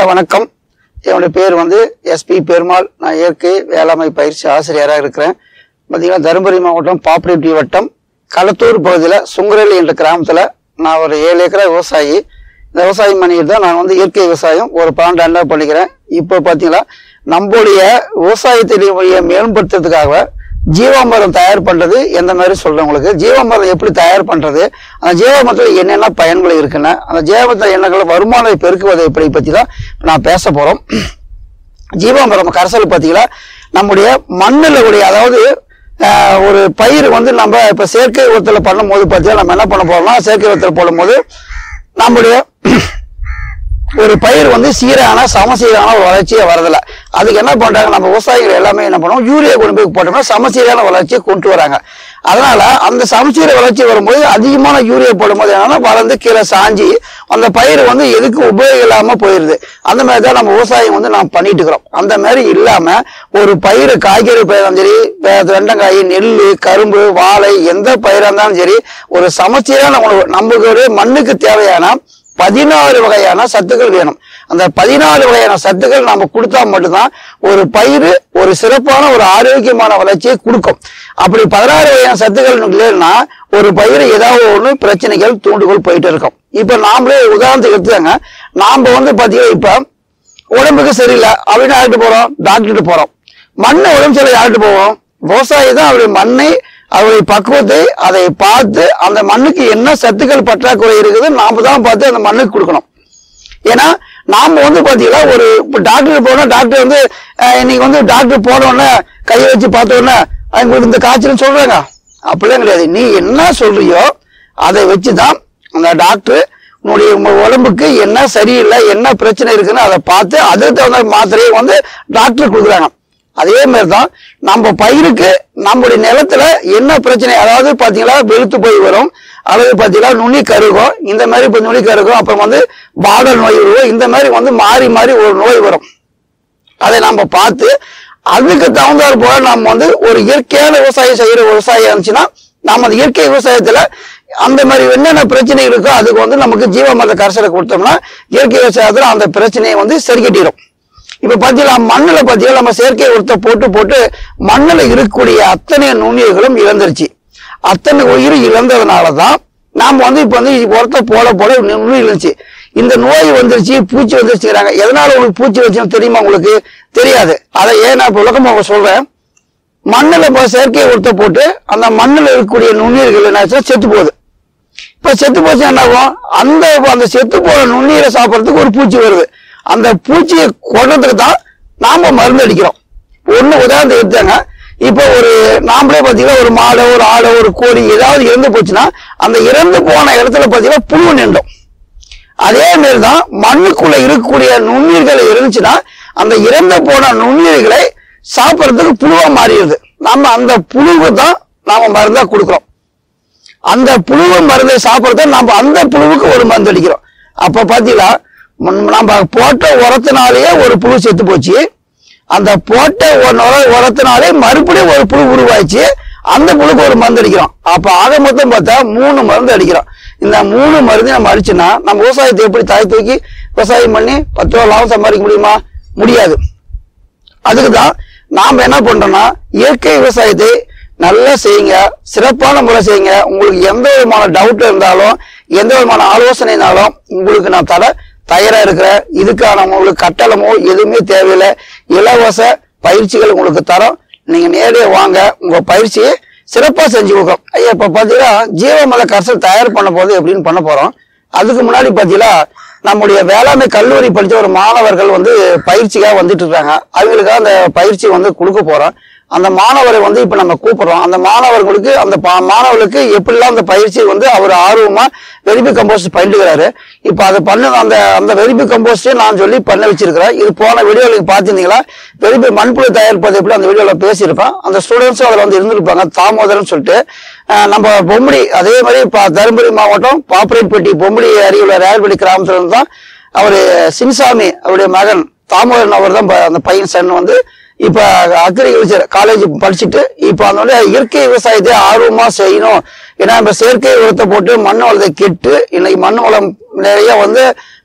வணக்கம் என்னுடைய பேர் வந்து எஸ்பி பெருமாள் நான் இயற்கை வேளாண்மை பயிற்சி ஆசிரியராக இருக்கிறேன் பார்த்தீங்கன்னா தருமபுரி மாவட்டம் பாப்பிரெட்டி வட்டம் களத்தூர் பகுதியில் சுங்கரலி என்ற கிராமத்தில் நான் ஒரு ஏழு ஏக்கரா விவசாயி இந்த விவசாயம் பண்ணிட்டு தான் நான் வந்து இயற்கை விவசாயம் ஒரு பன்னெண்டு ஆண்டாக பண்ணிக்கிறேன் இப்போ பார்த்தீங்களா நம்மளுடைய விவசாயத்தினுடைய மேம்படுத்துறதுக்காக ஜீவாமிரம் தயார் பண்றது எந்த மாதிரி சொல்றேன் உங்களுக்கு ஜீவாமிரம் எப்படி தயார் பண்றது அந்த ஜீவாமிரத்தில் என்னென்ன பயன்கள் இருக்குன்னு அந்த ஜீவாமிரத்தில் என்னங்களை வருமானம் பெருக்குவதை எப்படி பத்தி தான் இப்ப நான் பேச போறோம் ஜீவாமிரம் கரைசல் பார்த்தீங்கன்னா நம்முடைய மண்ணில் உடைய அதாவது ஆஹ், ஒரு பயிர் வந்து நம்ம இப்ப செயற்கை உரத்தில் பண்ணும்போது பார்த்தீங்கன்னா நம்ம என்ன பண்ண போறோம்னா செயற்கை உரத்தில் போடும்போது நம்முடைய ஒரு பயிர் வந்து சீரான சமசீரான ஒரு வளர்ச்சியை வரதில்ல அதுக்கு என்ன பண்றாங்க நம்ம விவசாயிகள் எல்லாமே என்ன பண்ணுவோம் யூரியா கொண்டு போய் போட்டோம்னா சமச்சீரான வளர்ச்சியை கொண்டு வராங்க அதனால அந்த சமச்சீர வளர்ச்சி வரும்போது அதிகமான யூரியா போடும்போது என்னன்னா வளர்ந்து கீழே சாஞ்சி அந்த பயிர் வந்து எதுக்கு உபயோகம் இல்லாம போயிருது அந்த மாதிரி தான் நம்ம விவசாயம் வந்து நாம் பண்ணிட்டு இருக்கிறோம் அந்த மாதிரி இல்லாம ஒரு பயிர் காய்கறி பயிரும் சரி வே- வெண்டைக்காய் நெல் கரும்பு வாழை எந்த பயிரா இருந்தாலும் சரி ஒரு சமச்சீரான உணவு நமக்கு ஒரு மண்ணுக்கு தேவையான பதினாறு வகையான சத்துக்கள் வேணும் அந்த பதினாறு வகையான சத்துக்கள் நாம கொடுத்தா மட்டும்தான் ஒரு பயிர் ஒரு சிறப்பான ஒரு ஆரோக்கியமான வளர்ச்சியை கொடுக்கும் அப்படி பதினாறு வகையான சத்துக்கள் இல்லைன்னா ஒரு பயிர் ஏதாவது ஒண்ணு பிரச்சனைகள் தூண்டுகோல் போயிட்டு இருக்கும் இப்ப நாமளே உதாரணத்துக்கு எடுத்துக்காங்க நாம வந்து பாத்தீங்கன்னா இப்ப உடம்புக்கு சரியில்லை அப்படின்னு யார்கிட்ட போறோம் டாக்டர்கிட்ட போறோம் மண்ணை உடம்பு சரியில்லை யார்கிட்ட போவோம் விவசாயி தான் அவருடைய மண்ணை அவருடைய பக்குவத்தை அதை பார்த்து அந்த மண்ணுக்கு என்ன சத்துக்கள் பற்றாக்குறை இருக்குது நாம தான் பார்த்து அந்த மண்ணுக்கு கொடுக்கணும் ஏன்னா நாம வந்து பாத்தீங்கன்னா ஒரு இப்ப டாக்டர் போனா டாக்டர் வந்து அஹ், இன்னைக்கு வந்து டாக்டர் போன உடனே கையை வச்சு பார்த்த உடனே உங்களுக்கு இந்த காய்ச்சல் சொல்றாங்க அப்படிலாம் கிடையாது நீ என்ன சொல்றியோ அதை வச்சுதான் அந்த டாக்டர் உன்னுடைய உங்க உடம்புக்கு என்ன சரியில்லை என்ன பிரச்சனை இருக்குன்னு அதை பார்த்து அதுக்கு தகுந்த மாத்திரையை வந்து டாக்டர் கொடுக்குறாங்க அதே மாதிரி தான் நம்ம பயிருக்கு நம்முடைய நிலத்துல என்ன பிரச்சனை அதாவது பாத்தீங்களா வெளுத்து போய் வரும் அல்லது பாத்தீங்கன்னா நுனி கருகும் இந்த மாதிரி இப்போ நுனி கருகும் அப்புறம் வந்து பாடல் நோய் வரும் இந்த மாதிரி வந்து மாறி மாறி ஒரு நோய் வரும் அதை நம்ம பார்த்து அதுக்கு தகுந்தாற் போல நம்ம வந்து ஒரு இயற்கையான விவசாயம் செய்யற விவசாயம் இருந்துச்சுன்னா நம்ம அந்த இயற்கை விவசாயத்துல அந்த மாதிரி என்னென்ன பிரச்சனை இருக்கோ அதுக்கு வந்து நமக்கு ஜீவமர கரைசலை கொடுத்தோம்னா இயற்கை விவசாயத்துல அந்த பிரச்சனையை வந்து சரி கட்டிடும் இப்ப பாத்தீங்களா மண்ணுல பாத்தீங்கன்னா நம்ம செயற்கை உரத்தை போட்டு போட்டு மண்ணுல இருக்கக்கூடிய அத்தனை நுண்ணுயிர்களும் இழந்துருச்சு அத்தனை உயிர் இழந்ததுனாலதான் நாம வந்து இப்ப வந்து உரத்தை போட போட நுண்ணுயிர் இருந்துச்சு இந்த நோய் வந்துருச்சு பூச்சி வந்துருச்சுங்கிறாங்க எதனால உங்களுக்கு பூச்சி வச்சுன்னு தெரியுமா உங்களுக்கு தெரியாது அதை ஏன் நான் இப்ப விளக்கமா சொல்றேன் மண்ணுல இப்போ செயற்கை உரத்தை போட்டு அந்த மண்ணுல இருக்கக்கூடிய நுண்ணுயிர்கள் என்ன ஆச்சுன்னா செத்து போகுது இப்ப செத்து போச்சு என்ன ஆகும் அந்த அந்த செத்து போன நுண்ணுயிரை சாப்பிடறதுக்கு ஒரு பூச்சி வருது அந்த பூச்சியை கொல்றதுக்கு தான் நாம மருந்து அடிக்கிறோம் ஒண்ணு உதாரணத்துக்கு எடுத்தாங்க இப்போ ஒரு நாமளே பாத்தீங்கன்னா ஒரு மாடோ ஒரு ஆடோ ஒரு கோழி ஏதாவது இறந்து போச்சுன்னா அந்த இறந்து போன இடத்துல பாத்தீங்கன்னா புழு நின்றும் அதே மாதிரி தான் மண்ணுக்குள்ள இருக்கக்கூடிய நுண்ணுயிர்கள் இருந்துச்சுன்னா அந்த இறந்து போன நுண்ணுயிர்களை சாப்பிடறதுக்கு புழுவா மாறிடுது நம்ம அந்த புழுவு தான் நாம மருந்தா கொடுக்குறோம் அந்த புழுவு மருந்தை சாப்பிடுறத நம்ம அந்த புழுவுக்கு ஒரு மருந்து அடிக்கிறோம் அப்ப பாத்தீங்களா முன்- நம்ம போட்ட உரத்தினாலேயே ஒரு புழு செத்து போச்சு அந்த போட்ட ஒரு உர- உரத்தினாலே மறுபடியும் ஒரு புழு உருவாச்சு அந்த புழுக்கு ஒரு மருந்து அடிக்கிறோம் அப்ப ஆக மொத்தம் பார்த்தா மூணு மருந்து அடிக்கிறோம் இந்த மூணு மருந்து நம்ம அடிச்சுன்னா நம்ம விவசாயத்தை எப்படி தாய் தூக்கி விவசாயம் பண்ணி பத்து ரூபா லாபம் சம்பாதிக்க முடியுமா முடியாது அதுக்கு தான் நாம என்ன பண்றோம்னா இயற்கை விவசாயத்தை நல்லா செய்யுங்க சிறப்பான முறை செய்யுங்க உங்களுக்கு எந்த விதமான டவுட் இருந்தாலும் எந்த விதமான ஆலோசனை இருந்தாலும் உங்களுக்கு நான் தர தயாரா இருக்கிறேன் இதுக்கான உங்களுக்கு கட்டணமோ எதுவுமே தேவையில்லை இலவச பயிற்சிகள் உங்களுக்கு தரோம் நீங்க நேரடியா வாங்க உங்க பயிற்சியை சிறப்பா செஞ்சு கொடுக்கும் ஐயா இப்ப பாத்தீங்கன்னா ஜீவமல கரைசல் தயார் பண்ண போது எப்படின்னு பண்ண போறோம் அதுக்கு முன்னாடி பாத்தீங்கன்னா நம்முடைய வேளாண்மை கல்லூரி படிச்ச ஒரு மாணவர்கள் வந்து பயிற்சிக்காக வந்துட்டு இருக்காங்க அவங்களுக்காக அந்த பயிற்சி வந்து கொடுக்க போறோம் அந்த மாணவரை வந்து இப்ப நம்ம கூப்பிடுறோம் அந்த மாணவர்களுக்கு அந்த பா- மாணவர்களுக்கு எப்படிலாம் அந்த பயிற்சி வந்து அவர் ஆர்வமா வெரிபி கம்போஸ்ட் பண்ணிட்டுக்கிறாரு இப்ப அதை பண்ண அந்த அந்த வெரிபி கம்போஸ்டே நான் சொல்லி பண்ண வச்சிருக்கிறேன் இது போன வீடியோ நீங்க பாத்திருந்தீங்களா வெரிபி மண்புழு தயாரிப்பது எப்படி அந்த வீடியோல பேசியிருப்பேன் அந்த ஸ்டூடெண்ட்ஸும் அதில் வந்து இருந்திருப்பாங்க தாமோதரன் சொல்லிட்டு அஹ் நம்ம பொம்படி அதே மாதிரி ப- தருமபுரி மாவட்டம் பாப்பரேட்பட்டி பொம்படி அருகில் ரேல்படி கிராமத்துல இருந்து தான் அவரு சின்சாமி அவருடைய மகன் தாமோதரன் அவர் தான் அந்த பையன் சன் வந்து இப்ப அக்ரிகல்ச்சர் காலேஜ் படிச்சுட்டு இப்ப அதனால இயற்கை விவசாயத்தை ஆர்வமா செய்யணும் ஏன்னா இப்ப செயற்கை உரத்தை போட்டு மண் வளத்தை கெட்டு இன்னைக்கு மண் வளம் நிறைய வந்து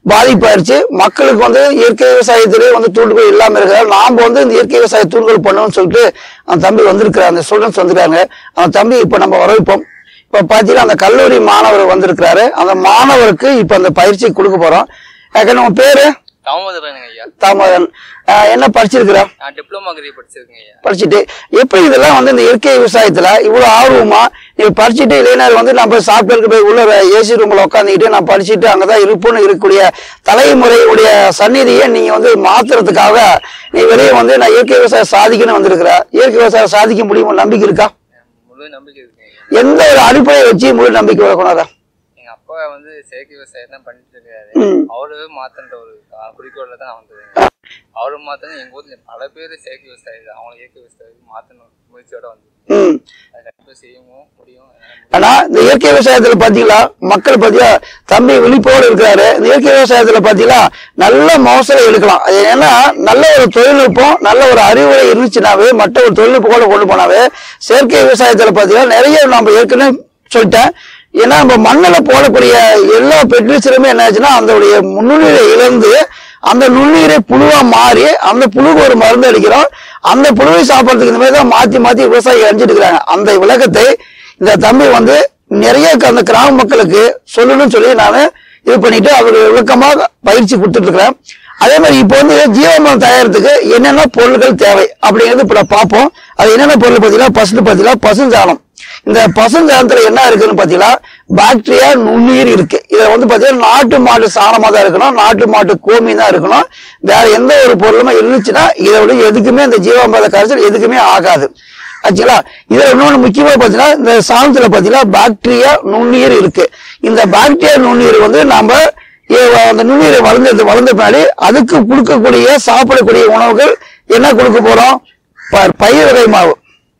பாதிப்பாயிருச்சு மக்களுக்கு வந்து இயற்கை விவசாயத்திலே வந்து தூண்டுகோல் இல்லாம இருக்கிறார் நாம வந்து இந்த இயற்கை விவசாய தூண்டுகோல் பண்ணணும்னு சொல்லிட்டு அந்த தம்பி வந்திருக்கிறார் அந்த ஸ்டூடெண்ட்ஸ் வந்திருக்காங்க அந்த தம்பி இப்ப நம்ம வரவேற்போம் இப்ப பாத்தீங்கன்னா அந்த கல்லூரி மாணவர் வந்திருக்கிறாரு அந்த மாணவருக்கு இப்ப அந்த பயிற்சி கொடுக்க போறோம் ஏற்கனவே உன் பேரு தாமோதரனுங்க ஐயா தாமோதரன் ஆஹ் என்ன படிச்சிருக்கிறா நான் டிப்ளமா டிகிரி படிச்சிருக்கேங்க ஐயா படிச்சுட்டு எப்படி இதெல்லாம் வந்து இந்த இயற்கை விவசாயத்துல இவ்வளவு ஆர்வமா நீ படிச்சுட்டு இளைஞர் வந்து நம்ம சாப்பிட்டு போய் உள்ள ஏசி ரூம்ல உட்காந்துக்கிட்டு நான் படிச்சுட்டு அங்கதான் இருப்போம்னு இருக்கக்கூடிய தலைமுறையுடைய சந்நிதியை நீங்க வந்து மாத்துறதுக்காக நீ வெளியே வந்து நான் இயற்கை விவசாயம் சாதிக்கணும்னு வந்திருக்கிற இயற்கை விவசாயம் சாதிக்க முடியுமா நம்பிக்கை இருக்கா முழு நம்பிக்கை இருக்குங்க ஐயா எந்த ஒரு அடிப்படையை வச்சு முழு நம்பிக்கை வரக்கூடாதா எங்க அப்பா வந்து செயற்கை விவசாயம் தான் பண்ணிட்டு இருக்காரு ம். அவரு மாத்தன்ற ஒரு அஹ், குறிக்கோள்ல தான் நான் வந்தது அவரு மாத்தணும் எங்க ஊர்ல பல பேர் செயற்கை விவசாயி தான் அவங்க இயற்கை விவசாயம் மாத்தணும் முயற்சியோட வந்து ம் அது கண்டிப்பா செய்யவும் முடியும் என்னால ஆனா இந்த இயற்கை விவசாயத்துல பாத்தீங்களா மக்கள் பாத்தீங்களா தம்பி விழிப்போடு இருக்கிறாரு இந்த இயற்கை விவசாயத்துல பாத்தீங்களா நல்ல மோசடி எடுக்கலாம் அது ஏன்னா நல்ல ஒரு தொழில்நுட்பம் நல்ல ஒரு அறிவுரை இருந்துச்சுனாவே மற்ற ஒரு தொழில்நுட்பம் கூட கொண்டு போனாவே செயற்கை விவசாயத்துல பாத்தீங்கன்னா நிறைய நம்ம ஏற்கனவே சொல்லிட்டேன் ஏன்னா நம்ம மண்ணில் போடக்கூடிய எல்லா பெட்ரிச்சருமே என்ன ஆச்சுன்னா அதோடைய முன்னுரிமை இழந்து அந்த நுண்ணுயிரை புழுவா மாறி அந்த புழுக்கு ஒரு மருந்து அடிக்கிறோம் அந்த புழுவை சாப்பிட்றதுக்கு இந்த மாதிரி தான் மாத்தி மாத்தி விவசாயி அணிஞ்சிட்டு இருக்கிறாங்க அந்த விளக்கத்தை இந்த தம்பி வந்து நிறைய க- அந்த கிராம மக்களுக்கு சொல்லணும்னு சொல்லி நான் இது பண்ணிட்டு அவர் விளக்கமாக பயிற்சி கொடுத்துட்டு இருக்கிறேன் அதே மாதிரி இப்போ வந்து ஜீவமரம் தயாரிக்கிறதுக்கு என்னென்ன பொருட்கள் தேவை அப்படிங்கிறது இப்போ நான் பார்ப்போம் அது என்னென்ன பொருள் பார்த்தீங்கன்னா ஃபர்ஸ்ட் பார்த்தீங்கன்னா பசுஞ்சாணம் இந்த பசுஞ்சாணத்துல என்ன இருக்குன்னு பார்த்தீங்கன்னா பாக்டீரியா நுண்ணுயிர் இருக்கு இதுல வந்து பார்த்தீங்கன்னா நாட்டு மாட்டு சாணமா தான் இருக்கணும் நாட்டு மாட்டு கோமி தான் இருக்கணும் வேற எந்த ஒரு பொருளுமே இருந்துச்சுன்னா இதை விட எதுக்குமே இந்த ஜீவாமிரத கரைசல் எதுக்குமே ஆகாது ஆச்சுங்களா இதுல இன்னொன்று முக்கியமா பார்த்தீங்கன்னா இந்த சாணத்துல பார்த்தீங்கன்னா பாக்டீரியா நுண்ணுயிர் இருக்கு இந்த பாக்டீரியா நுண்ணுயிர் வந்து நாம ஏ- அந்த நுண்ணுயிரை வளர்ந்து வளர்ந்த பின்னாடி அதுக்கு கொடுக்கக்கூடிய சாப்பிடக்கூடிய உணவுகள் என்ன கொடுக்க போறோம் ப- பயிர் வகை மாவு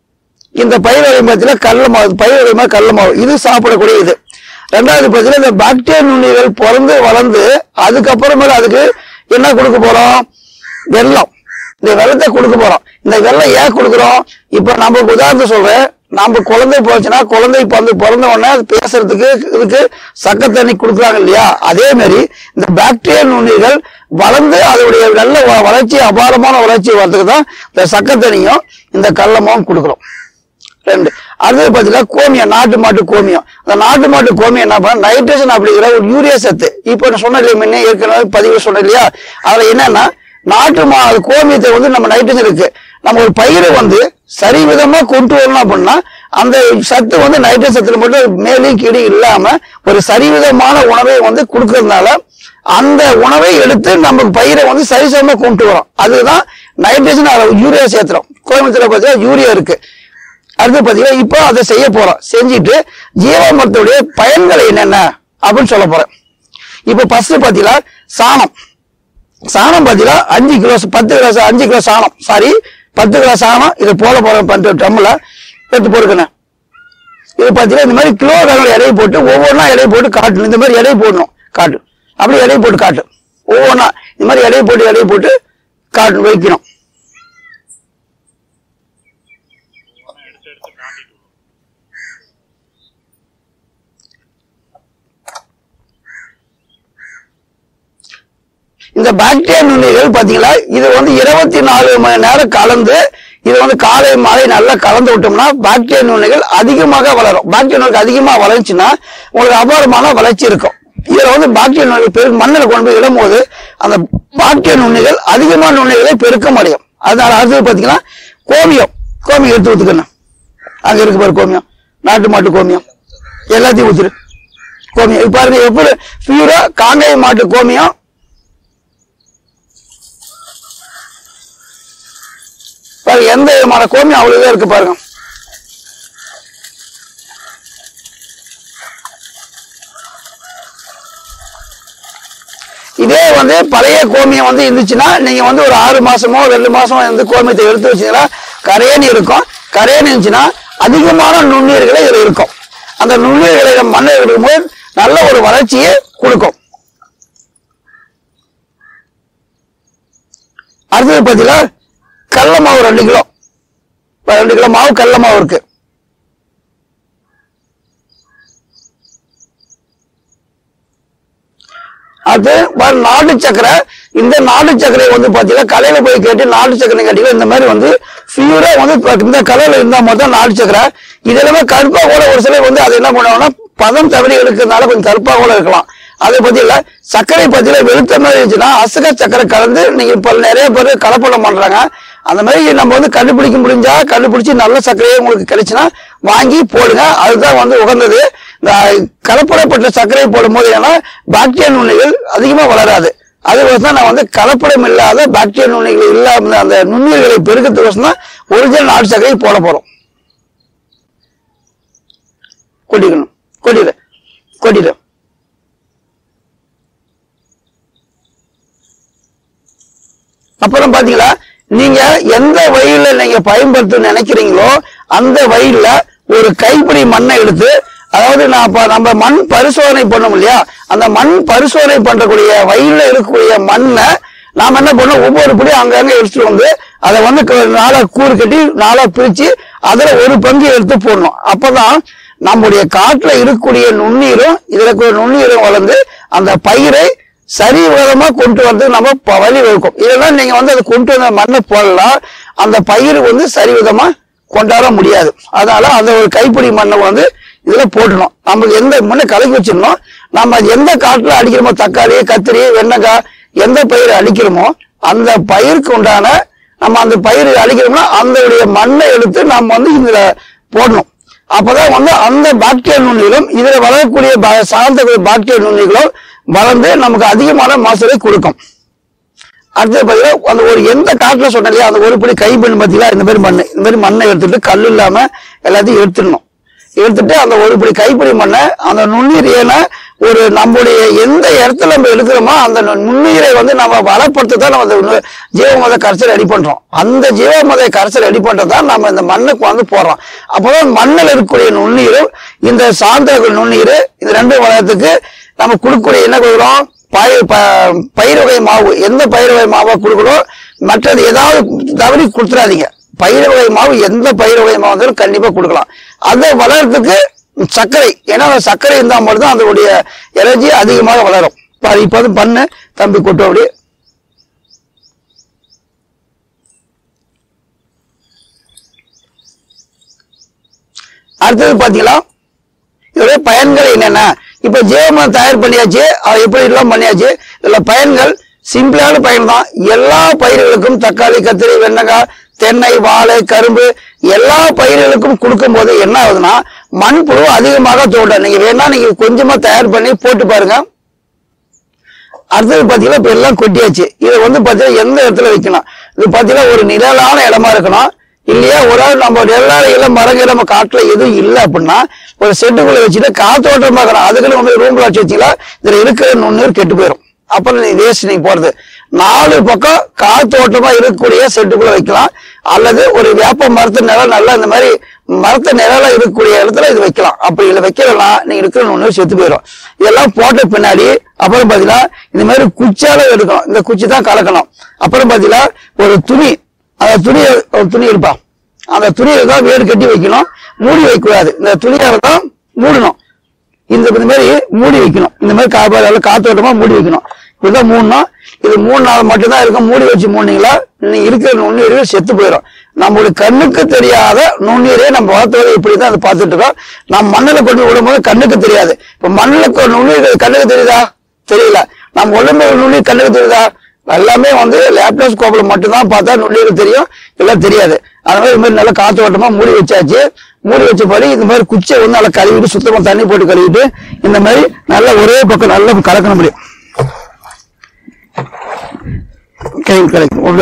இந்த பயிர் வகை மாத்துல கடல மாவு பயிர் வகை மாவு கடல மாவு இது சாப்பிடக்கூடிய இது ரெண்டாவது பார்த்தீங்கன்னா இந்த பாக்டீரியா நுண்ணுயிர்கள் பிறந்து வளர்ந்து அதுக்கப்புறமேல அதுக்கு என்ன கொடுக்க போறோம் வெல்லம் இந்த வெள்ளத்தை கொடுக்க போறோம் இந்த வெள்ளம் ஏன் கொடுக்குறோம் இப்ப நம்ம உதாரணத்துக்கு சொல்றேன் நம்ம குழந்தை போச்சுன்னா குழந்தை பிறந்து பிறந்த உடனே அது பேசுறதுக்கு இதுக்கு சக்க தண்ணி கொடுக்குறாங்க இல்லையா அதே மாதிரி இந்த பாக்டீரியா நுண்ணுயிர்கள் வளர்ந்து அதோடைய நல்ல வ- வளர்ச்சி அபாரமான வளர்ச்சி வரதுக்கு தான் இந்த சக்க தண்ணியும் இந்த கடலமாவும் கொடுக்குறோம் ரெண்டு அடுத்தது பார்த்தீங்கன்னா கோமியம் நாட்டு மாட்டு கோமியம் அந்த நாட்டு மாட்டு கோமியம் என்ன பண்ண நைட்ரஜன் அப்படிங்கிற ஒரு யூரியா சத்து இப்போ நான் சொன்ன இல்லையா முன்ன ஏற்கனவே பதிவு சொன்னேன் இல்லையா அதுல என்னன்னா நாட்டு மா அது கோமியத்தை வந்து நம்ம நைட்ரஜன் இருக்கு நம்ம ஒரு பயிரை வந்து சரிவிதமா கொண்டு வரணும் அப்படின்னா அந்த சத்து வந்து நைட்ரஜன் சத்துல மட்டும் மேலேயும் கீழே இல்லாம ஒரு சரிவிதமான உணவை வந்து கொடுக்கறதுனால அந்த உணவை எடுத்து நம்ம பயிரை வந்து சரிசமமா கொண்டு வரோம் அதுதான் நைட்ரஜன் யூரியா சேர்த்துறோம் கோயம்புத்தூர்ல பார்த்தீங்கன்னா யூரியா இருக்கு அடுத்து பாத்தீங்கன்னா இப்போ அதை செய்ய போறோம் செஞ்சுட்டு ஜீவாமிரத்துடைய பயன்கள் என்னென்ன அப்படின்னு சொல்ல போறேன் இப்போ ஃபர்ஸ்ட் பாத்தீங்கன்னா சாணம் சாணம் பாத்தீங்கன்னா அஞ்சு கிலோ பத்து கிலோ சா- அஞ்சு கிலோ சாணம் சாரி பத்து கிலோ சாணம் இது போட போறோம் பத்து ட்ரம்ல எடுத்து போட்டுக்கணும் இது பாத்தீங்கன்னா இந்த மாதிரி கிலோ கணக்கில் எடையை போட்டு ஒவ்வொன்றா எடையை போட்டு காட்டணும் இந்த மாதிரி எடையை போடணும் காட்டு அப்படியே எடையை போட்டு காட்டு ஒவ்வொன்றா இந்த மாதிரி எடையை போட்டு எடையை போட்டு காட்டு வைக்கணும் இந்த பாக்டீரியா நுண்ணுயிர்கள் பாத்தீங்களா இது வந்து இருபத்தி நாலு மணி நேரம் கலந்து இது வந்து காலை மாலை நல்லா கலந்து விட்டோம்னா பாக்டீரியா நுண்ணுகள் அதிகமாக வளரும் பாக்டீரியா நுண்ணுகள் அதிகமா வளர்ச்சுன்னா உங்களுக்கு அபாரமான வளர்ச்சி இருக்கும் இதுல வந்து பாக்டீரியா நுண்ணுகள் பெரு மண்ணில் கொண்டு போய் இடும்போது அந்த பாக்டீரியா நுண்ணுகள் அதிகமான நுண்ணுகளை பெருக்கம் அடையும் அதனால அடுத்தது பாத்தீங்கன்னா கோமியம் கோமியம் எடுத்து ஊத்துக்கணும் அங்க இருக்கு பாரு கோமியம் நாட்டு மாட்டு கோமியம் எல்லாத்தையும் ஊத்திரு கோமியம் இப்ப பாருங்க எப்படி பியூரா காங்கேய மாட்டு கோமியம் பாருங்க எந்த விதமான கோமியம் அவ்வளவுதான் இருக்கு பாருங்க இதே வந்து பழைய கோமியம் வந்து இருந்துச்சுன்னா நீங்க வந்து ஒரு ஆறு மாசமோ ரெண்டு மாசமோ வந்து கோமியத்தை எடுத்து வச்சீங்கன்னா கரையன் இருக்கும் கரையன் இருந்துச்சுன்னா அதிகமான நுண்ணுயிர்களை இதுல இருக்கும் அந்த நுண்ணுயிர்களை மண்ணில் இருக்கும்போது நல்ல ஒரு வளர்ச்சியை கொடுக்கும் அடுத்தது பார்த்தீங்கன்னா கடல மாவு ரெண்டு கிலோ இப்ப ரெண்டு கிலோ மாவு கடல மாவு இருக்கு அது பாரு நாட்டு சக்கரை இந்த நாட்டு சக்கரை வந்து பாத்தீங்கன்னா கடையில போய் கேட்டு நாட்டு சக்கரை கேட்டீங்கன்னா இந்த மாதிரி வந்து பியூரா வந்து இப்ப இந்த கலர்ல இருந்தா மட்டும் நாட்டு சக்கரை இது எல்லாமே கருப்பா கூட ஒரு சிலர் வந்து அது என்ன பண்ணுவாங்கன்னா பதம் தவறி இருக்கிறதுனால கொஞ்சம் கருப்பா கூட இருக்கலாம் அதை பத்தி இல்ல சர்க்கரை பத்தியில வெளுத்த மாதிரி இருந்துச்சுன்னா அசக சக்கரை கலந்து நீங்க இப்ப நிறைய பேர் கலப்படம் பண்றாங்க அந்த மாதிரி நம்ம வந்து கண்டுபிடிக்க முடிஞ்சா கண்டுபிடிச்சு நல்ல சர்க்கரையே உங்களுக்கு கிடைச்சுன்னா வாங்கி போடுங்க அதுதான் வந்து உகந்தது இந்த கலப்படப்பட்ட சர்க்கரை போடும்போது ஏன்னா பாக்டீரியா நுண்ணுகள் அதிகமா வளராது அதுக்கோசம் தான் நான் வந்து கலப்படம் இல்லாத பாக்டீரியா நுண்ணுகள் இல்லாம அந்த நுண்ணுயிர்களை பெருக்கிறதுக்கோசம் தான் ஒரிஜினல் நாட்டு சர்க்கரை போட போறோம் கொட்டிக்கணும் கொட்டிடு கொட்டிடு அப்புறம் பாத்தீங்களா நீங்க எந்த வயல்ல நீங்க பயன்படுத்த நினைக்கிறீங்களோ அந்த வயல்ல ஒரு கைப்பிடி மண்ணை எடுத்து அதாவது நான் இப்ப நம்ம மண் பரிசோதனை பண்ணோம் இல்லையா அந்த மண் பரிசோதனை பண்றக்கூடிய வயல்ல இருக்கக்கூடிய மண்ணை நாம என்ன பண்ணோம் ஒவ்வொரு படி அங்கங்க எடுத்துட்டு வந்து அதை வந்து க- நாலா கூறு கட்டி நாலா பிரிச்சு அதுல ஒரு பங்கு எடுத்து போடணும் அப்பதான் நம்முடைய காட்டுல இருக்கக்கூடிய நுண்ணீரும் இதுல இருக்கிற நுண்ணீரும் வளர்ந்து அந்த பயிரை சரி விதமா கொண்டு வந்து நம்ம ப- வழி வைக்கும் இதெல்லாம் நீங்க வந்து அதை கொண்டு வந்த மண்ணை போடலாம் அந்த பயிர் வந்து சரி விதமா கொண்டாட முடியாது அதனால அந்த ஒரு கைப்பிடி மண்ணை வந்து இதுல போட்டணும் நம்ம எந்த மண்ணை கலக்கி வச்சிடணும் நம்ம எந்த காட்டுல அடிக்கிறோமோ தக்காளி கத்திரி வெண்டைக்காய் எந்த பயிர் அடிக்கிறோமோ அந்த பயிருக்கு உண்டான நம்ம அந்த பயிர் அடிக்கிறோம்னா அந்த மண்ணை எடுத்து நம்ம வந்து இதுல போடணும் அப்பதான் வந்து அந்த பாக்டீரியா நுண்ணிகளும் இதுல வளரக்கூடிய ப- சார்ந்த பாக்டீரியா நுண்ணிகளும் வளர்ந்து நமக்கு அதிகமான மகசூலை கொடுக்கும் அடுத்தது பாத்தீங்கன்னா அந்த ஒரு எந்த காட்டுல சொன்ன இல்லையா அந்த ஒரு படி கை மண் பாத்தீங்களா இந்த மாதிரி மண் இந்த மாதிரி மண்ணை எடுத்துட்டு கல் இல்லாம எல்லாத்தையும் எடுத்துடணும் எடுத்துட்டு அந்த ஒரு படி கைப்பிடி மண்ணை அந்த நுண்ணீர் ஏன்னா ஒரு நம்முடைய எந்த இடத்துல நம்ம எடுக்கிறோமோ அந்த நு- நுண்ணுயிரை வந்து நம்ம வளப்படுத்த தான் நம்ம அந்த நு- ஜீவமத கரைசல் ரெடி பண்றோம் அந்த ஜீவமத கரைசல் ரெடி பண்றதுதான் நம்ம இந்த மண்ணுக்கு வந்து போடுறோம் அப்பதான் மண்ணில் இருக்கக்கூடிய நுண்ணுயிரும் இந்த சார்ந்த நுண்ணுயிர் இது ரெண்டும் வளர்றதுக்கு நம்ம கொடுக்கக்கூடிய என்ன கொடுக்குறோம் பயிர் ப- பயிர் வகை மாவு எந்த பயிர் வகை மாவா கொடுக்கணும் மற்றது ஏதாவது தவறி கொடுத்துடாதீங்க பயிர் வகை மாவு எந்த பயிர் வகை மாவு இருந்தாலும் கண்டிப்பா கொடுக்கலாம் அதை வளர்றதுக்கு சர்க்கரை ஏன்னா அந்த சர்க்கரை இருந்தால் மட்டும்தான் அதனுடைய எனர்ஜி அதிகமாக வளரும் பாரு இப்ப வந்து பண்ணு தம்பி கொட்டு அப்படி அடுத்தது பாத்தீங்களா இதோட பயன்கள் என்னென்ன இப்ப ஜீவமரம் தயார் பண்ணியாச்சு அது எப்படி எல்லாம் பண்ணியாச்சு இதுல பயன்கள் சிம்பிளான பயன் தான் எல்லா பயிர்களுக்கும் தக்காளி கத்திரி வெண்டைக்காய் தென்னை வாழை கரும்பு எல்லா பயிர்களுக்கும் கொடுக்கும் போது என்ன ஆகுதுன்னா மண்புழு அதிகமாக தோட்டம் நீங்க வேணா நீங்க கொஞ்சமா தயார் பண்ணி போட்டு பாருங்க அடுத்தது பாத்தீங்கன்னா இப்ப எல்லாம் கொட்டியாச்சு இதை வந்து பாத்தீங்கன்னா எந்த இடத்துல வைக்கணும் இது பாத்தீங்கன்னா ஒரு நிழலான இடமா இருக்கணும் இல்லையா ஒரு ஆள் நம்ம நிழலான இடம் மரங்க நம்ம காட்டுல எதுவும் இல்லை அப்படின்னா ஒரு செட்டுக்குள்ள வச்சுட்டு காத்தோட்டமா இருக்கணும் அதுக்குன்னு வந்து ரூம்ல வச்சு வச்சீங்களா இதுல இருக்கிற நுண்ணீர் கெட்டு போயிடும் அப்புறம் நீ வேஸ்ட் நீங்க போறது நாலு பக்கம் காத்தோட்டமா இருக்கக்கூடிய செட்டுக்குள்ள வைக்கலாம் அல்லது ஒரு வேப்ப மரத்து நிழல் நல்லா இந்த மாதிரி மரத்து நிழலா இருக்கக்கூடிய இடத்துல இது வைக்கலாம் அப்படி இல்லை வைக்கலாம் நீங்க இருக்கிற நுண்ணீர் செத்து போயிடும் இதெல்லாம் போட்ட பின்னாடி அப்புறம் பாத்தீங்கன்னா இந்த மாதிரி குச்சியால எடுக்கணும் இந்த குச்சி தான் கலக்கணும் அப்புறம் பாத்தீங்கன்னா ஒரு துணி அந்த துணி ஒரு துணி இருப்பா அந்த துணியை தான் வேறு கட்டி வைக்கணும் மூடி வைக்கக்கூடாது இந்த துணியால தான் மூடணும் இந்த இந்த மாதிரி மூடி வைக்கணும் இந்த மாதிரி காப்பாடு காத்தோட்டமா மூடி வைக்கணும் இப்படிதான் மூடணும் இது மூணு நாள் மட்டும்தான் இருக்கும் மூடி வச்சு மூடினீங்களா நீங்க இருக்கிற நுண்ணுயிர்கள் செத்து போயிடும் நம்மளுடைய கண்ணுக்கு தெரியாத நுண்ணுயிரே நம்ம வளர்த்தவரை இப்படிதான் அதை பார்த்துட்டு இருக்கோம் நம்ம மண்ணில் கொண்டு போய் விடும்போது கண்ணுக்கு தெரியாது இப்ப மண்ணுக்கு நுண்ணுயிர்கள் கண்ணுக்கு தெரியுதா தெரியல நம்ம உடம்பு நுண்ணுயிர் கண்ணுக்கு தெரியுதா எல்லாமே வந்து லேப்டாஸ்கோப்ல மட்டும்தான் பார்த்தா நுண்ணுயிர் தெரியும் எல்லாம் தெரியாது அதனால இது மாதிரி நல்லா காத்து ஓட்டமா மூடி வச்சாச்சு மூடி வச்ச பிறகு இந்த மாதிரி குச்சியை வந்து நல்லா கழுவிட்டு சுத்தமா தண்ணி போட்டு கழுவிட்டு இந்த மாதிரி நல்லா ஒரே பக்கம் நல்லா கலக்கணும் முடியும் கை கலக்கும் உள்ள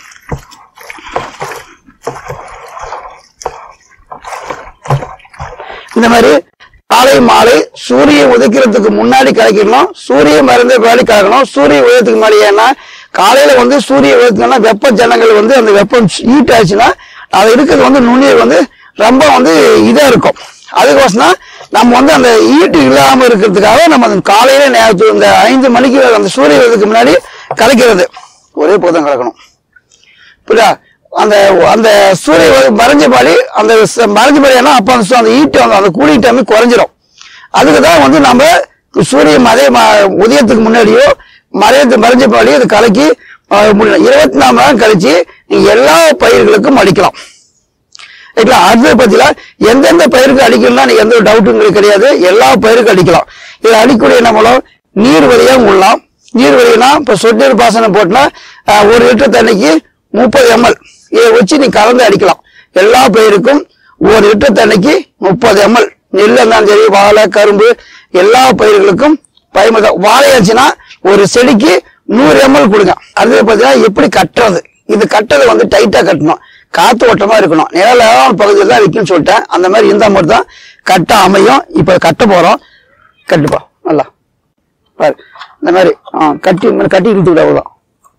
இந்த மாதிரி காலை மாலை சூரியன் உதைக்கிறதுக்கு முன்னாடி கலக்கிடணும் சூரியன் மறந்து வேலை கலக்கணும் சூரியன் உதயத்துக்கு முன்னாடி ஏன்னா காலையில வந்து சூரிய உதயத்துக்குன்னா வெப்ப ஜனங்கள் வந்து அந்த வெப்பம் ஹீட் ஆச்சுன்னா அது இருக்கிறது வந்து நுண்ணீர் வந்து ரொம்ப வந்து இதா இருக்கும் அதுக்கோசம் தான் நம்ம வந்து அந்த ஈட்டு இல்லாம இருக்கிறதுக்காக நம்ம அந்த காலையில நேரத்து இந்த ஐந்து மணிக்கு அந்த சூரிய உதயத்துக்கு முன்னாடி கலக்கிறது ஒரே போதும் கலக்கணும் புரியுதா அந்த அந்த சூரிய ஒளி மறைஞ்ச பாடி அந்த ச- மறைஞ்ச பாடி ஏன்னா அப்போ அந்த சு- அந்த ஈட்டு அந்த அந்த கூலி டைம் குறைஞ்சிரும் அதுக்கு தான் வந்து நம்ம சூரியன் மறை ம- உதயத்துக்கு முன்னாடியோ மறையத்து மறைஞ்ச பின்னாடியோ இது கலக்கி அஹ், முடியணும் இருபத்தி நாலு மணி நேரம் கழிச்சு நீங்க எல்லா பயிர்களுக்கும் அடிக்கலாம் ரைங்களா அடுத்தது பார்த்தீங்கன்னா எந்தெந்த பயிருக்கு அடிக்கணும்னா நீங்க எந்த ஒரு டவுட்டும் உங்களுக்கு கிடையாது எல்லா பயிருக்கும் அடிக்கலாம் இது அடிக்கக்கூடிய நம்மளும் நீர் வழியாக உள்ளலாம் நீர் வழினா இப்போ சொட்டு நீர் பாசனம் போட்டுனா அஹ், ஒரு லிட்டர் தண்ணிக்கு முப்பது எம்எல் இதை வச்சு நீ கலந்து அடிக்கலாம் எல்லா பயிருக்கும் ஒரு லிட்டர் தண்ணிக்கு முப்பது எம்எல் நெல் இருந்தாலும் சரி வாழை கரும்பு எல்லா பயிர்களுக்கும் பயன்படுத்த வாழையாச்சுன்னா ஒரு செடிக்கு நூறு எம்எல் கொடுங்க அடுத்தது பார்த்தீங்கன்னா எப்படி கட்டுறது இது கட்டுறது வந்து டைட்டா கட்டணும் காத்து ஓட்டமா இருக்கணும் நிழலான பகுதியில் தான் வைக்கணும்னு சொல்லிட்டேன் அந்த மாதிரி இருந்தா மட்டும் தான் கட்ட அமையும் இப்ப கட்ட போறோம் கட்டுப்பா நல்லா பாரு இந்த மாதிரி ஆ, கட்டி இந்த மாதிரி கட்டி இழுத்து விட அவ்வளவுதான்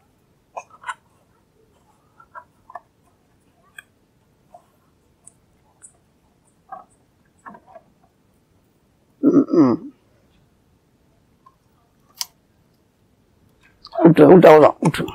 ம், ம். விட்டு விட்டு அவ்வளோதான் விட்டு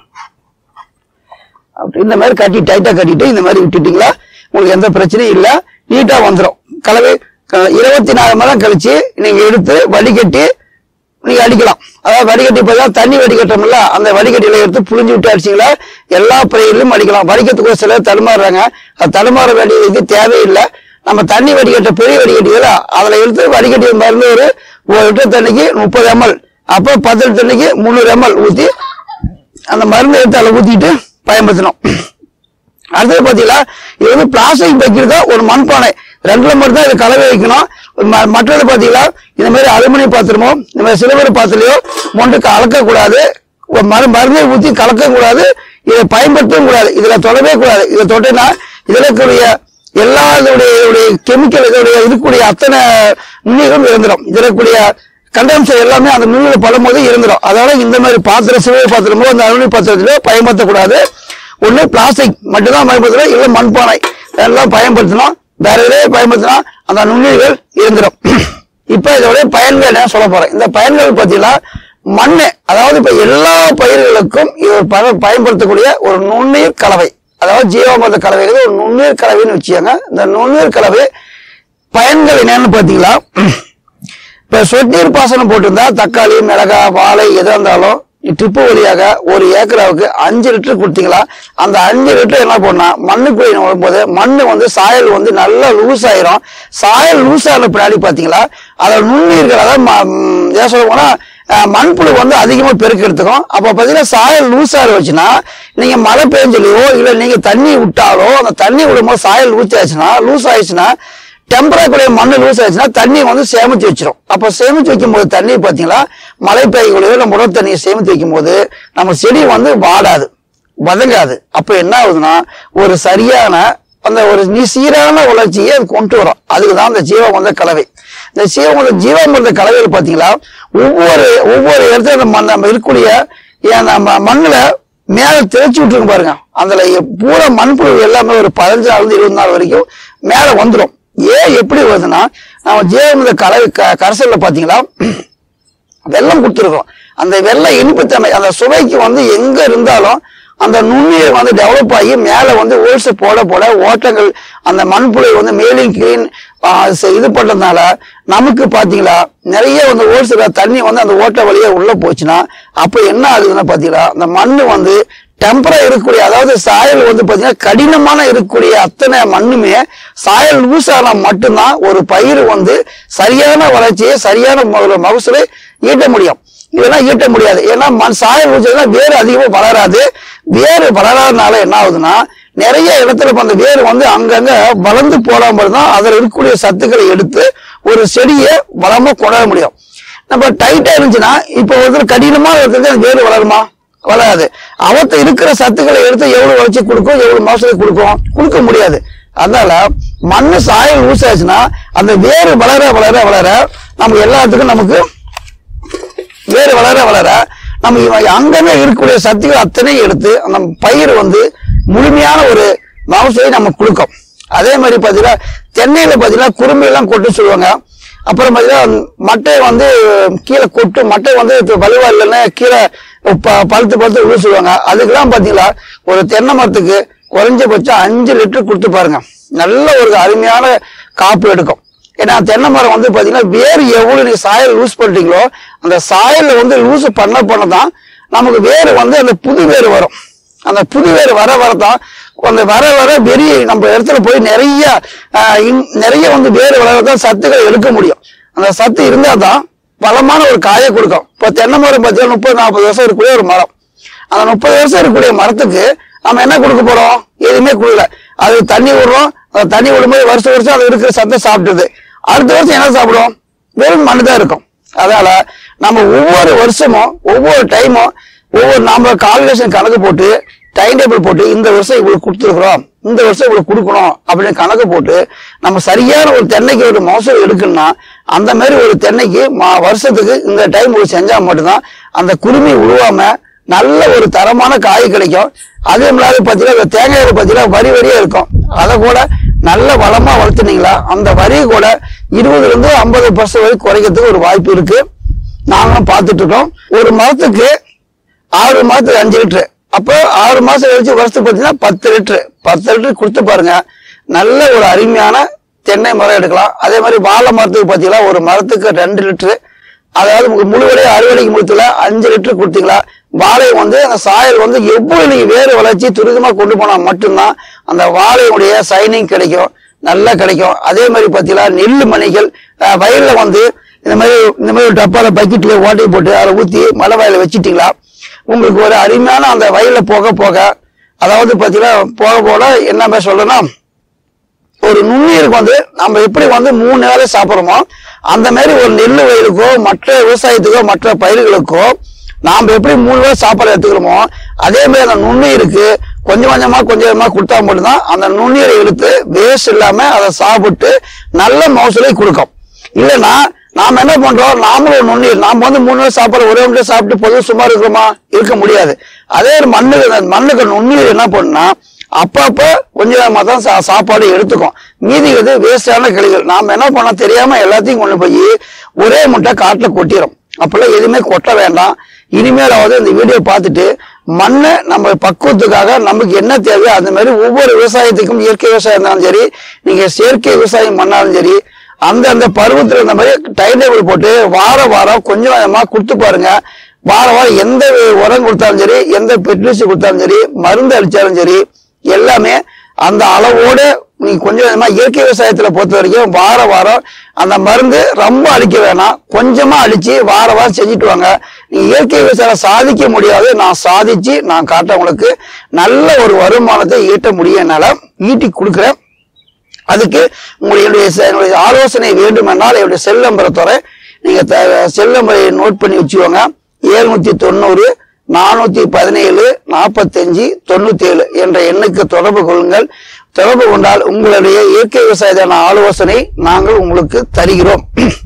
அப்படி இந்த மாதிரி கட்டி டைட்டா கட்டிட்டு இந்த மாதிரி விட்டுட்டீங்களா உங்களுக்கு எந்த பிரச்சனையும் இல்ல நீட்டா வந்துடும் கலவை க- இருபத்தி நாலு மணி நேரம் கழிச்சு நீங்க எடுத்து வடிகட்டி நீங்க அடிக்கலாம் அதாவது வடிகட்டி இப்பதான் தண்ணி வடிகட்டோம்ல அந்த வடிகட்டியில எடுத்து புழிஞ்சு விட்டு அடிச்சீங்களா எல்லா பயிரிலும் அடிக்கலாம் வடிக்கிறதுக்கு ஒரு சிலர் தடுமாறுறாங்க அது தடுமாற வேண்டிய இது தேவையில்லை நம்ம தண்ணி வடிகட்ட பெரிய வடிகட்டிகள அதுல எடுத்து வடிகட்டி மருந்து ஒரு ஒரு லிட்டர் தண்ணிக்கு முப்பது எம்எல் அப்போ பத்து லிட்டர் தண்ணிக்கு முந்நூறு எம்எல் ஊத்தி அந்த மருந்து எடுத்து அதில் ஊத்திட்டு பயன்படுத்தணும் அடுத்தது பாத்தீங்களா இது வந்து பிளாஸ்டிக் வைக்கிறது ஒரு மண்பானை ரெண்டுல மட்டும் தான் இது கலவை வைக்கணும் ம- மற்றது பாத்தீங்களா இந்த மாதிரி அலுமினியம் பாத்திரமோ இந்த மாதிரி சில்வர் பாத்திரலையோ மொண்டு கலக்க கூடாது ஒரு மரு மருந்தை ஊத்தி கலக்க கூடாது இதை பயன்படுத்தவும் கூடாது இதுல தொடவே கூடாது இதை தொட்டேன்னா இதுல இருக்கக்கூடிய எல்லா இதோடைய கெமிக்கல் இதோடைய இருக்கக்கூடிய அத்தனை நுண்ணிகளும் இருந்துடும் இதுல இருக்கக்கூடிய கண்டம்சம் எல்லாமே அந்த நுண்ணில படும்போது இருந்துடும் அதனால இந்த மாதிரி பாத்திரம் சிவப்பு பாத்திரமோ அந்த அலுமினிய பாத்திரத்திலோ பயன்படுத்தக்கூடாது ஒண்ணு பிளாஸ்டிக் மட்டும்தான் பயன்படுத்தணும் இல்ல மண்பானை இதெல்லாம் பயன்படுத்தணும் வேற எதையே பயன்படுத்தினா அந்த நுண்ணுயிர்கள் இருந்துடும் இப்ப இதோட பயன்கள் என்ன சொல்ல போறேன் இந்த பயன்கள் பார்த்தீங்கன்னா மண்ணு அதாவது இப்ப எல்லா பயிர்களுக்கும் இது ஒரு பய- பயன்படுத்தக்கூடிய ஒரு நுண்ணுயிர் கலவை அதாவது ஜீவாமிர்த கலவைங்கிறது ஒரு நுண்ணுயிர் கலவைன்னு வச்சுக்கோங்க இந்த நுண்ணுயிர் கலவை பயன்கள் என்னன்னு பாத்தீங்களா இப்ப சொட்டு நீர் பாசனம் போட்டிருந்தா தக்காளி மிளகாய் வாழை எதா இருந்தாலும் ட்ரிப்பு வழியாக ஒரு ஏக்கராவுக்கு அஞ்சு லிட்டர் கொடுத்தீங்களா அந்த அஞ்சு லிட்டர் என்ன பண்ணா மண்ணுக்குள்ள வரும்போது மண்ணு வந்து சாயல் வந்து நல்லா லூஸ் ஆயிரும் சாயல் லூஸ் ஆன பின்னாடி பாத்தீங்களா அதோட நுண்ணுயிர்கள் அதாவது ம- ம், ஏன் சொல்ல போனா அஹ், மண்புழு வந்து அதிகமா பெருக்கு எடுத்துக்கும் அப்ப பாத்தீங்கன்னா சாயல் லூஸ் ஆக வச்சுன்னா நீங்க மழை பெஞ்சலையோ இல்ல நீங்க தண்ணி விட்டாலோ அந்த தண்ணி விடும்போது சாயல் லூஸ் ஆயிடுச்சுன்னா லூஸ் ஆயிடுச்சுன்னா டெம்பரேச்சர் மண்ணு லூஸ் ஆயிடுச்சுன்னா தண்ணி வந்து சேமிச்சு வச்சிரும் அப்ப சேமிச்சு வைக்கும் போது தண்ணி பாத்தீங்களா மழை பெய்யக்கூடிய நம்ம உணவு தண்ணியை சேமித்து வைக்கும் போது நம்ம செடி வந்து வாடாது வதங்காது அப்ப என்ன ஆகுதுன்னா ஒரு சரியான அந்த ஒரு நீ சீரான வளர்ச்சியை அது கொண்டு வரும் அதுக்கு தான் அந்த ஜீவமந்த கலவை இந்த ஜீவமந்த ஜீவாமிர்த கலவையில் பாத்தீங்களா ஒவ்வொரு ஒவ்வொரு இடத்துல நம்ம மண் நம்ம இருக்கக்கூடிய ஏன் நம்ம மண்ணுல மேல தெளிச்சு விட்டுருங்க பாருங்க அதுல பூரா மண்புழு எல்லாமே ஒரு பதினஞ்சு நாள் இருந்து இருபது நாள் வரைக்கும் மேல வந்துடும் ஏன் எப்படி வருதுன்னா நம்ம ஜீவமந்த கலவை க- கரைசல்ல பாத்தீங்களா வெள்ளம் கொடுத்துருக்கோம் அந்த வெள்ள இனிப்புத்தன்மை அந்த சுவைக்கு வந்து எங்க இருந்தாலும் அந்த நுண்ணுயிர் வந்து டெவலப் ஆகி மேல வந்து ஓல்ஸ் போட போட ஓட்டங்கள் அந்த மண்புழு வந்து மேலும் கிளீன் இது பண்றதுனால நமக்கு பாத்தீங்களா நிறைய வந்து ஓல்ஸ் தண்ணி வந்து அந்த ஓட்ட வழியா உள்ள போச்சுன்னா அப்ப என்ன ஆகுதுன்னா பாத்தீங்களா அந்த மண்ணு வந்து டெம்பரா இருக்கக்கூடிய அதாவது சாயல் வந்து பாத்தீங்கன்னா கடினமான இருக்கக்கூடிய அத்தனை மண்ணுமே சாயல் லூஸ் ஆனா மட்டும்தான் ஒரு பயிர் வந்து சரியான வளர்ச்சியை சரியான ம- மகசூலை ஈட்ட முடியும் இதெல்லாம் ஈட்ட முடியாது ஏன்னா மண் சாயல் ஊச்சதுன்னா வேறு அதிகமா வளராது வேறு வளராதனால என்ன ஆகுதுன்னா நிறைய இடத்துல இப்ப அந்த வேர் வந்து அங்கங்க வளர்ந்து போடாமல் தான் அதில் இருக்கக்கூடிய சத்துக்களை எடுத்து ஒரு செடியை வளமா கொண்டாட முடியும் நம்ம டைட்டா இருந்துச்சுன்னா இப்போ ஒருத்தர் கடினமா இருக்கிறது அந்த வேர் வளருமா வளராது அவத்த இருக்கிற சத்துக்களை எடுத்து எவ்வளவு வளர்ச்சி கொடுக்கும் எவ்வளவு மகசூலை கொடுக்கும் கொடுக்க முடியாது அதனால மண்ணு சாயல் ஊசாச்சுன்னா அந்த வேறு வளர வளர வளர நமக்கு எல்லாத்துக்கும் நமக்கு வேறு வளர வளர நம்ம இவ- அங்கங்க இருக்கக்கூடிய சக்திகள் அத்தனையும் எடுத்து அந்த பயிர் வந்து முழுமையான ஒரு மகசூலை நம்ம கொடுக்கும் அதே மாதிரி பாத்தீங்கன்னா தென்னையில பாத்தீங்கன்னா குறும்பு எல்லாம் கொட்டு சொல்லுவாங்க அப்புறம் பாத்தீங்கன்னா மட்டை வந்து கீழே கொட்டு மட்டை வந்து இப்ப வலுவா இல்லைன்னா கீழே ப- பழுத்து பழுத்து விழு சொல்லுவாங்க அதுக்கெல்லாம் பாத்தீங்களா ஒரு தென்னை மரத்துக்கு குறைஞ்சபட்சம் அஞ்சு லிட்டர் கொடுத்து பாருங்க நல்ல ஒரு அருமையான காப்பு எடுக்கும் ஏன்னா தென்னை மரம் வந்து பாத்தீங்கன்னா வேர் எவ்வளவு நீங்க சாயல் லூஸ் பண்றீங்களோ அந்த சாயல்ல வந்து லூஸ் பண்ண பண்ண தான் நமக்கு வேர் வந்து அந்த புது வேர் வரும் அந்த புது வேர் வர வரதான் அந்த வர வர பெரிய நம்ம இடத்துல போய் நிறைய ஆஹ், இன்- நிறைய வந்து வேர் வளரதான் சத்துக்களை எடுக்க முடியும் அந்த சத்து இருந்தா தான் பலமான ஒரு காயை கொடுக்கும் இப்போ தென்னை மரம் பார்த்தீங்கன்னா முப்பது நாற்பது வருஷம் இருக்கக்கூடிய ஒரு மரம் அந்த முப்பது வருஷம் இருக்கக்கூடிய மரத்துக்கு நம்ம என்ன கொடுக்க போறோம் எதுவுமே கொடுக்கல அது தண்ணி விடுறோம் அந்த தண்ணி விடும்போது வருஷம் வருஷம் அது இருக்கிற சத்தை சாப்பிட்டுது அடுத்த வருஷம் என்ன சாப்பிடும் வெறும் மண்ணு தான் இருக்கும் அதனால நம்ம ஒவ்வொரு வருஷமும் ஒவ்வொரு டைமும் ஒவ்வொரு நாம கால்குலேஷன் கணக்கு போட்டு டைம் டேபிள் போட்டு இந்த வருஷம் இவ்வளவு கொடுத்துருக்குறோம் இந்த வருஷம் இவ்வளவு கொடுக்கணும் அப்படின்னு கணக்கு போட்டு நம்ம சரியான ஒரு தென்னைக்கு ஒரு மகசூல் எடுக்கணும்னா அந்த மாதிரி ஒரு தென்னைக்கு மா- வருஷத்துக்கு இந்த டைம் ஒரு செஞ்சா மட்டும்தான் அந்த குருமி உருவாம நல்ல ஒரு தரமான காய் கிடைக்கும் அதே மாதிரி பார்த்தீங்கன்னா இந்த தேங்காயில பார்த்தீங்கன்னா வரி வரியா இருக்கும் அதை கூட நல்ல வளமா வளர்த்துனீங்களா அந்த வரி கூட இருபதுல இருந்து ஐம்பது பர்சன்ட் வரைக்கும் குறைக்கிறதுக்கு ஒரு வாய்ப்பு இருக்கு நாங்களும் பார்த்துட்டு இருக்கோம் ஒரு மரத்துக்கு ஆறு மாசத்துக்கு அஞ்சு லிட்டரு அப்போ ஆறு மாசம் கழிச்சு வருஷத்துக்கு பார்த்தீங்கன்னா பத்து லிட்டரு பத்து லிட்டர் கொடுத்து பாருங்க நல்ல ஒரு அருமையான தென்னை மரம் எடுக்கலாம் அதே மாதிரி வாழை மரத்துக்கு பார்த்தீங்கன்னா ஒரு மரத்துக்கு ரெண்டு லிட்டரு அதாவது உங்களுக்கு முழுவடைய அறுவடைக்கு முடித்துல அஞ்சு லிட்டர் கொடுத்தீங்களா வாழை வந்து அந்த சாயல் வந்து எவ்வளவு நீங்க வேறு வளர்ச்சி துரிதமா கொண்டு போனா மட்டும்தான் அந்த வாழையுடைய சைனிங் கிடைக்கும் நல்லா கிடைக்கும் அதே மாதிரி பார்த்தீங்கன்னா நெல்லு மணிகள் அஹ், வயல்ல வந்து இந்த மாதிரி இந்த மாதிரி ஒரு டப்பால பக்கெட்ல ஓட்டையை போட்டு அதில் ஊத்தி மலை வயல வச்சிட்டீங்களா உங்களுக்கு ஒரு அருமையான அந்த வயல்ல போக போக அதாவது பார்த்தீங்கன்னா போக போக என்ன மாதிரி சொல்லணும்னா ஒரு நுண்ணுயிருக்கு வந்து நம்ம எப்படி வந்து மூணு வேளை சாப்பிடுறோமோ அந்த மாதிரி ஒரு நெல் வயலுக்கோ மற்ற விவசாயத்துக்கோ மற்ற பயிர்களுக்கோ நாம் எப்படி மூணு வேளை சாப்பாடு எடுத்துக்கிறோமோ அதே மாதிரி அந்த நுண்ணுயிருக்கு கொஞ்சம் கொஞ்சமா கொஞ்சம் கொஞ்சமா கொடுத்தா மட்டும்தான் அந்த நுண்ணுயிரை எடுத்து வேஸ்ட் இல்லாம அதை சாப்பிட்டு நல்ல மகசூலை கொடுக்கும் இல்லைன்னா நாம என்ன பண்றோம் நாமளும் ஒரு நுண்ணுயிர் நாம வந்து மூணு வேளை சாப்பாடு ஒரே முறை சாப்பிட்டு பொதுவாக சும்மா இருக்கிறோமா இருக்க முடியாது அதே ஒரு மண்ணுக்கு அந்த மண்ணுக்கு நுண்ணுயிர் என்ன பண்ணுனா அப்பப்ப கொஞ்சமா தான் சா- சாப்பாடு எடுத்துக்கும் மீதி வந்து வேஸ்டான கிளிகள் நாம என்ன பண்ணோம் தெரியாம எல்லாத்தையும் கொண்டு போய் ஒரே முட்டை காட்டுல கொட்டிடும் அப்பெல்லாம் எதுவுமே கொட்ட வேண்டாம் இனிமேலாவது இந்த வீடியோ பார்த்துட்டு மண்ணை நம்ம பக்குவத்துக்காக நமக்கு என்ன தேவையோ அந்த மாதிரி ஒவ்வொரு விவசாயத்துக்கும் இயற்கை விவசாயம் இருந்தாலும் சரி நீங்க செயற்கை விவசாயம் பண்ணாலும் சரி அந்த அந்த பருவத்துல இந்த மாதிரி டைம் டேபிள் போட்டு வார வாரம் கொஞ்சம் கொஞ்சமா கொடுத்து பாருங்க வார வாரம் எந்த உரம் கொடுத்தாலும் சரி எந்த பெட்ரிசி கொடுத்தாலும் சரி மருந்து அடிச்சாலும் சரி எல்லாமே அந்த அளவோட நீங்க கொஞ்சம் கொஞ்சமா இயற்கை விவசாயத்துல பொறுத்த வரைக்கும் வார வாரம் அந்த மருந்து ரொம்ப அடிக்க வேணாம் கொஞ்சமா அடிச்சு வார வாரம் செஞ்சுட்டு வாங்க நீங்க இயற்கை விவசாயம் சாதிக்க முடியாது நான் சாதிச்சு நான் காட்ட உங்களுக்கு நல்ல ஒரு வருமானத்தை ஈட்ட முடியும் என்னால ஈட்டி கொடுக்குறேன் அதுக்கு உங்களுடைய செ- என்னுடைய ஆலோசனை வேண்டுமென்றால் என்னுடைய செல் நம்பரை தரேன் நீங்க த- செல் நம்பரை நோட் பண்ணி வச்சுக்கோங்க எழுநூத்தி தொண்ணூறு நானூத்தி பதினேழு நாற்பத்தஞ்சு தொண்ணூத்தி ஏழு என்ற எண்ணுக்கு தொடர்பு கொள்ளுங்கள் தொடர்பு கொண்டால் உங்களுடைய இயற்கை விவசாயத்தான ஆலோசனை நாங்கள் உங்களுக்கு தருகிறோம்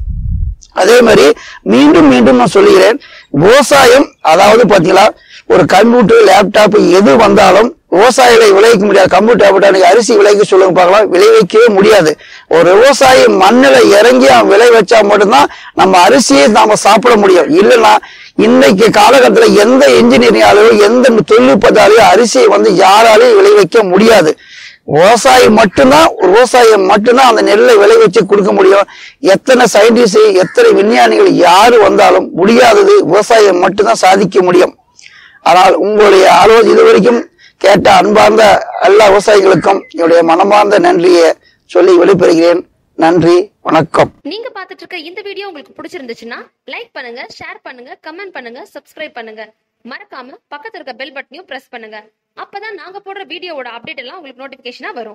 அதே மாதிரி மீண்டும் மீண்டும் நான் சொல்லுகிறேன் விவசாயம் அதாவது பாத்தீங்களா ஒரு கம்ப்யூட்டர் லேப்டாப் எது வந்தாலும் விவசாயிகளை விளைவிக்க முடியாது கம்ப்யூட்டர் லேப்டாப் அன்னைக்கு அரிசி விளைவிக்க சொல்லுங்க பார்க்கலாம் விளைவிக்கவே முடியாது ஒரு விவசாயி மண்ணுல இறங்கி அவன் விளை வச்சா மட்டும்தான் நம்ம அரிசியை நாம சாப்பிட முடியும் இல்லைன்னா இன்னைக்கு காலகட்டத்துல எந்த இன்ஜினியரிங்காலேயோ எந்த தொழில்நுட்பத்தாலேயோ அரிசியை வந்து யாராலையும் விளைவிக்க முடியாது விவசாயி மட்டும்தான் ஒரு விவசாயம் மட்டும்தான் அந்த நெல்லை விளைவிச்சு கொடுக்க முடியும் எத்தனை சயின்டிஸ்ட் எத்தனை விஞ்ஞானிகள் யாரு வந்தாலும் முடியாதது விவசாயம் மட்டும்தான் சாதிக்க முடியும் ஆனால் உங்களுடைய ஆலோசனை இதுவரைக்கும் கேட்ட அன்பார்ந்த எல்லா விவசாயிகளுக்கும் என்னுடைய மனமார்ந்த நன்றியை சொல்லி வெளிப்படுகிறேன் நன்றி வணக்கம் நீங்க பார்த்துட்டு இருக்க இந்த வீடியோ உங்களுக்கு பிடிச்சிருந்துச்சுன்னா லைக் பண்ணுங்க ஷேர் பண்ணுங்க கமெண்ட் பண்ணுங்க சப்ஸ்கிரைப் பண்ணுங்க மறக்காம பக்கத்துல இருக்க பெல் பட்டனையும் பிரஸ் பண்ணுங்க அப்பதான் நாங்க போடுற வீடியோவோட அப்டேட் எல்லாம் உங்களுக்கு நோட்டிபிகேஷனா வரும்